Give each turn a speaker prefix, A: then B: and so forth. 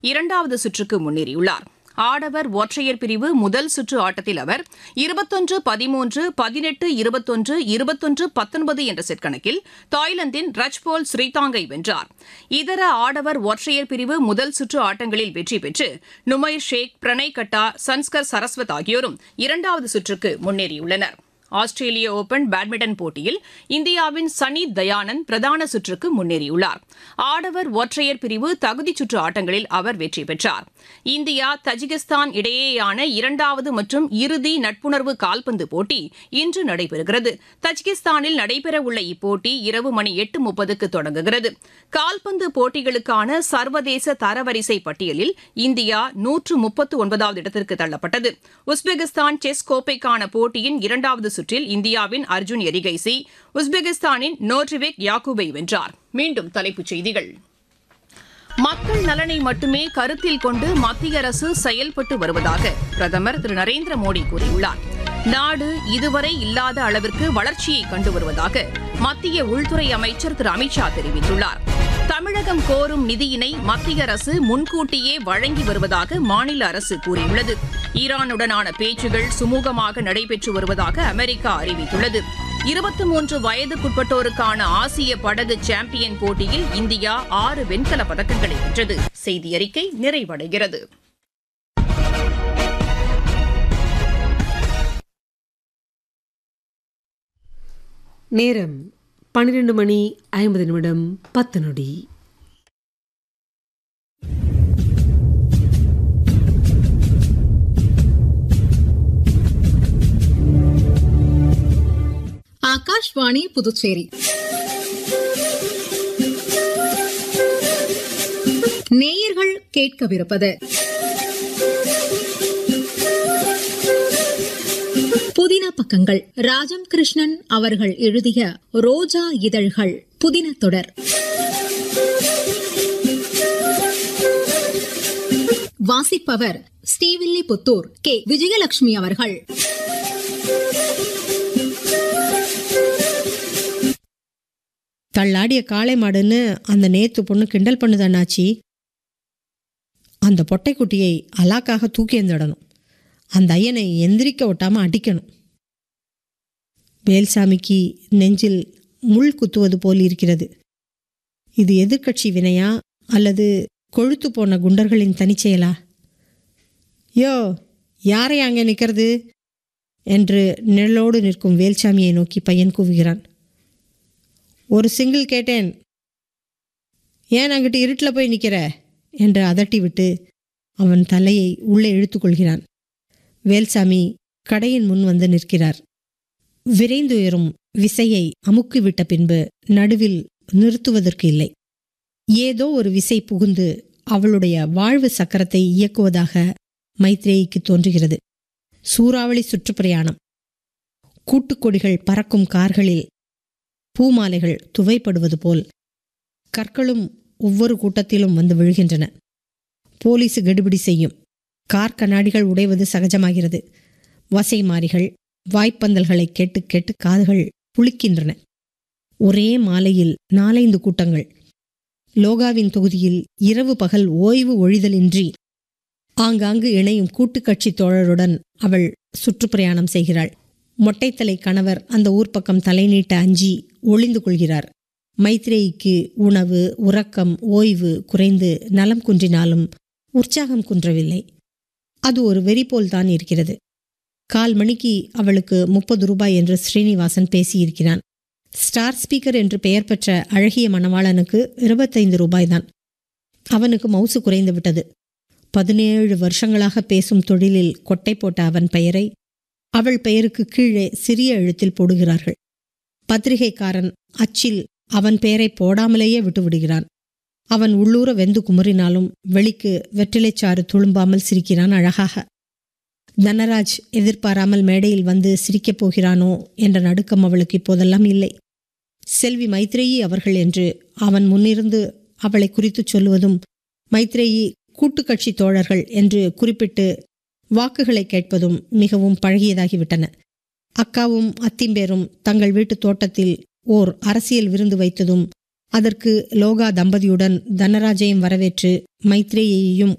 A: இரண்டாவது சுற்றுக்கு முன்னேறியுள்ளார் ஆடவர் ஒற்றையர் பிரிவு முதல் சுற்று ஆட்டத்தில் அவர் இருபத்தொன்று பதிமூன்று பதினெட்டு இருபத்தொன்று இருபத்தொன்று பத்தொன்பது என்ற செட் கணக்கில் தாய்லாந்தின் ரஜ்போல் ஸ்ரீதாங்கை வென்றார் இதர ஆடவர் ஒற்றையர் பிரிவு முதல் சுற்று ஆட்டங்களில் வெற்றி பெற்று நுமைர் ஷேக் பிரணய் கட்டா சன்ஸ்கர் சரஸ்வத் ஆகியோரும் இரண்டாவது சுற்றுக்கு முன்னேறியுள்ளனர் ஆஸ்திரேலிய ஓபன் பேட்மிண்டன் போட்டியில் இந்தியாவின் சனி தயானந்த் பிரதான சுற்றுக்கு முன்னேறியுள்ளார் ஆடவர் ஒற்றையர் பிரிவு தகுதிச் சுற்று ஆட்டங்களில் அவர் வெற்றி பெற்றார் இந்தியா தஜிகிஸ்தான் இடையேயான இரண்டாவது மற்றும் இறுதி நட்புணர்வு கால்பந்து போட்டி இன்று நடைபெறுகிறது தஜிகிஸ்தானில் நடைபெறவுள்ள இப்போட்டி இரவு மணி எட்டு முப்பதுக்கு தொடங்குகிறது கால்பந்து போட்டிகளுக்கான சர்வதேச தரவரிசை பட்டியலில் இந்தியா நூற்று முப்பத்து ஒன்பதாவது இடத்திற்கு தள்ளப்பட்டது உஸ்பெகிஸ்தான் செஸ் கோப்பைக்கான போட்டியின் இரண்டாவது சுற்றில் இந்தியாவின் அர்ஜுன் எரிகைசி உஸ்பெகிஸ்தானின் நோட்ரிவேக் யாக்கூபை வென்றார் மீண்டும் தலைப்புச் செய்திகள் மக்கள் நலனை மட்டுமே கருத்தில் கொண்டு மத்திய அரசு செயல்பட்டு வருவதாக பிரதமர் திரு நரேந்திர மோடி கூறியுள்ளார் நாடு இதுவரை இல்லாத அளவிற்கு வளர்ச்சியை கண்டு வருவதாக மத்திய உள்துறை அமைச்சர் திரு அமித்ஷா தெரிவித்துள்ளார் தமிழகம் கோரும் நிதியினை மத்திய அரசு முன்கூட்டியே வழங்கி வருவதாக மாநில அரசு கூறியுள்ளது ஈரானுடனான பேச்சுகள் சுமூகமாக நடைபெற்று வருவதாக அமெரிக்கா அறிவித்துள்ளது இருபத்தி மூன்று வயதுக்குட்பட்டோருக்கான ஆசிய படகு சாம்பியன் போட்டியில் இந்தியா ஆறு வெண்கல பதக்கங்களை வென்றது செய்தி அறிக்கை நிறைவடைகிறது
B: நேரம் பன்னிரண்டு மணி ஐம்பது நிமிடம் பத்து நொடி
C: ಆಕಾಶವಾಣಿ ಪುದುಚೇರಿ நேயர்கள் கேட்கவிருப்பது புதின பக்கங்கள் ராஜம் கிருஷ்ணன் அவர்கள் எழுதிய ரோஜா இதழ்கள் புதின தொடர் வாசிப்பவர் ஸ்ரீவில்லிபுத்தூர் கே விஜயலட்சுமி அவர்கள்
D: தள்ளாடிய காளை மாடுன்னு அந்த நேத்து பொண்ணு கிண்டல் பண்ணுது அண்ணாச்சி அந்த பொட்டைக்குட்டியை அலாக்காக தூக்கி எந்திடணும் அந்த ஐயனை எந்திரிக்க ஒட்டாம அடிக்கணும் வேல்சாமிக்கு நெஞ்சில் முள் குத்துவது போல் இருக்கிறது இது எதிர்க்கட்சி வினையா அல்லது கொழுத்து போன குண்டர்களின் தனிச்செயலா யோ யாரை அங்கே நிற்கிறது என்று நிழலோடு நிற்கும் வேல்சாமியை நோக்கி பையன் கூவுகிறான் ஒரு சிங்கிள் கேட்டேன் ஏன் அங்கிட்டு இருட்டில் போய் நிற்கிற என்று அதட்டி விட்டு அவன் தலையை உள்ளே இழுத்துக்கொள்கிறான் வேல்சாமி கடையின் முன் வந்து நிற்கிறார் விரைந்துயரும் விசையை அமுக்கிவிட்ட பின்பு நடுவில் நிறுத்துவதற்கு இல்லை ஏதோ ஒரு விசை புகுந்து அவளுடைய வாழ்வு சக்கரத்தை இயக்குவதாக மைத்ரேயிக்கு தோன்றுகிறது சூறாவளி சுற்றுப்பிரயாணம் கூட்டுக்கொடிகள் பறக்கும் கார்களில் பூமாலைகள் துவைப்படுவது போல் கற்களும் ஒவ்வொரு கூட்டத்திலும் வந்து விழுகின்றன போலீஸ் கெடுபிடி செய்யும் கார் கண்ணாடிகள் உடைவது சகஜமாகிறது வசை மாறிகள் வாய்ப்பந்தல்களை கேட்டு கேட்டு காதுகள் புளிக்கின்றன ஒரே மாலையில் நாலைந்து கூட்டங்கள் லோகாவின் தொகுதியில் இரவு பகல் ஓய்வு ஒழிதலின்றி ஆங்காங்கு இணையும் கூட்டுக்கட்சி தோழருடன் அவள் சுற்றுப்பிரயாணம் செய்கிறாள் மொட்டைத்தலை கணவர் அந்த ஊர் பக்கம் தலை நீட்ட அஞ்சி ஒளிந்து கொள்கிறார் மைத்ரேயிக்கு உணவு உறக்கம் ஓய்வு குறைந்து நலம் குன்றினாலும் உற்சாகம் குன்றவில்லை அது ஒரு வெறி போல்தான் இருக்கிறது கால் மணிக்கு அவளுக்கு முப்பது ரூபாய் என்று ஸ்ரீனிவாசன் பேசியிருக்கிறான் ஸ்டார் ஸ்பீக்கர் என்று பெயர் பெற்ற அழகிய மணவாளனுக்கு இருபத்தைந்து ரூபாய்தான் அவனுக்கு மவுசு குறைந்து விட்டது பதினேழு வருஷங்களாக பேசும் தொழிலில் கொட்டை போட்ட அவன் பெயரை அவள் பெயருக்கு கீழே சிறிய எழுத்தில் போடுகிறார்கள் பத்திரிகைக்காரன் அச்சில் அவன் பெயரை போடாமலேயே விட்டு விடுகிறான் அவன் உள்ளூர வெந்து குமுறினாலும் வெளிக்கு வெற்றிலைச்சாறு துளும்பாமல் சிரிக்கிறான் அழகாக தனராஜ் எதிர்பாராமல் மேடையில் வந்து சிரிக்கப் போகிறானோ என்ற நடுக்கம் அவளுக்கு இப்போதெல்லாம் இல்லை செல்வி மைத்ரேயி அவர்கள் என்று அவன் முன்னிருந்து அவளை குறித்துச் சொல்லுவதும் மைத்ரேயி கூட்டுக்கட்சி தோழர்கள் என்று குறிப்பிட்டு வாக்குகளை கேட்பதும் மிகவும் பழகியதாகிவிட்டன அக்காவும் அத்திம்பேரும் தங்கள் வீட்டு தோட்டத்தில் ஓர் அரசியல் விருந்து வைத்ததும் அதற்கு லோகா தம்பதியுடன் தனராஜையும் வரவேற்று மைத்ரேயையும்